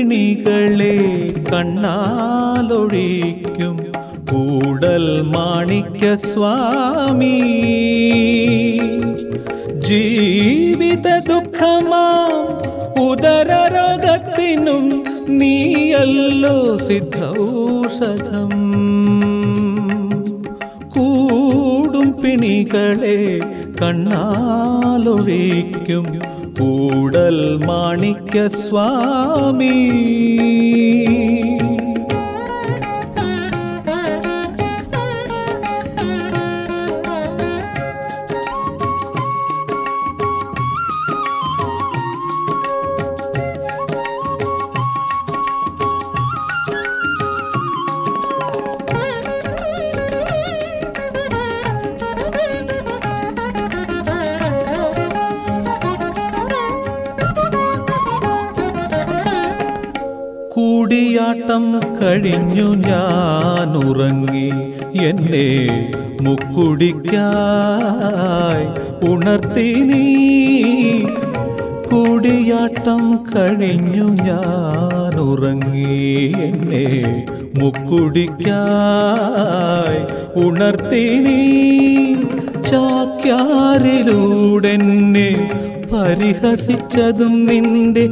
പിണികളെ കണ്ണാലൊഴിക്കും കൂടൽ മാണിക്യ സ്വാമി ജീവിത ദുഃഖമാം ഉദരരോഗത്തിനും നീയല്ലോ സിദ്ധൌഷധം കൂടും പിണികളെ കണ്ണാലൊഴിക്കും കൂടൽ മാണിക്യ സ്വാമി കൂടിയാട്ടം കഴിഞ്ഞു ഞാൻ ഉറങ്ങി എന്നെ മുക്കുടിക്കായി ഉണർത്തി നീ കൂടിയാട്ടം കഴിഞ്ഞു ഞാൻ ഉറങ്ങി എന്നെ മുക്കുടിക്കായി ഉണർത്തി നീ ചാക്യാരിലൂടെന്നെ പരിഹസിച്ചതും നിന്റെ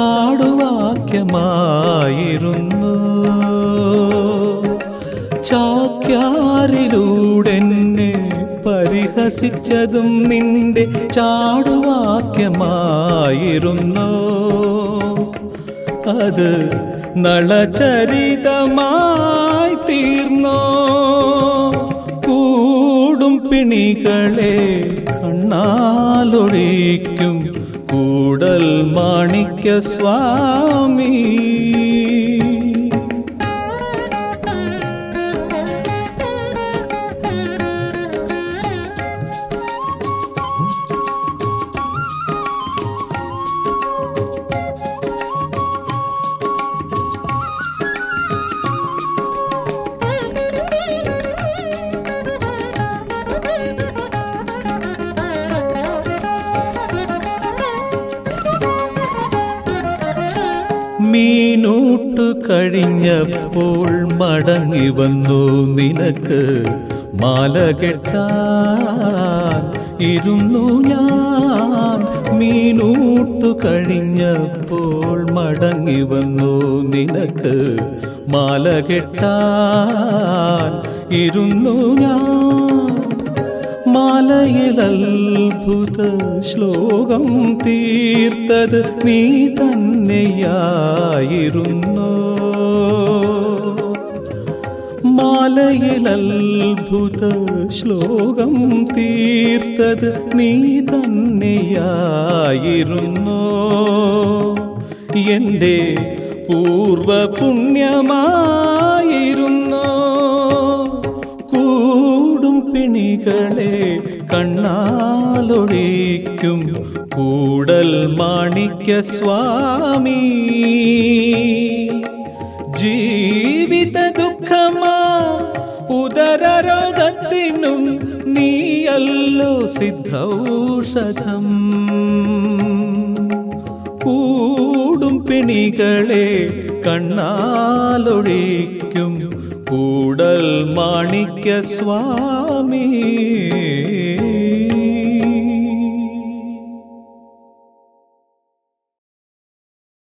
ചാടുവാക്യമായിരുന്നു ചാക്യാരിലൂടെന്നെ പരിഹസിച്ചതും നിന്റെ ചാടുവാക്യമായിരുന്നു അത് നളചരിതമായി തീർന്നോ കൂടും പിണികളെ കണ്ണാലൊഴിക്കും കൂടൽ മാണിക്യ സ്വാമി മീനൂട്ട് കഴിഞ്ഞപ്പോൾ മടങ്ങി വന്നു നിനക്ക് മാല കെട്ടാൻ ഇരുന്നു ഞാൻ മീനൂട്ട് കഴിഞ്ഞപ്പോൾ മടങ്ങി വന്നു നിനക്ക് മാല കെട്ടാൻ ഇരുന്നു ഞാൻ മാലയിൽ അത്ഭുത ശ്ലോകം തീർത്തത് നീ തന്നെയായിരുന്നു മാലയിൽ അത്ഭുത ശ്ലോകം തീർത്തത് നീ തന്നെയായിരുന്നു എൻ്റെ പൂർവ പുണ്യമായിരുന്നു കൂടും പിണികളെ കണ്ണാലൊഴിക്കും കൂടൽ മാണിക്യ സ്വാമി ജീവിത ദുഃഖമാ ഉദരരോഗത്തിനും നീയല്ലോ സിദ്ധൌഷധം കൂടും പിണികളെ കണ്ണാലൊഴിക്കും കൂടൽ മാണിക്യ സ്വാമി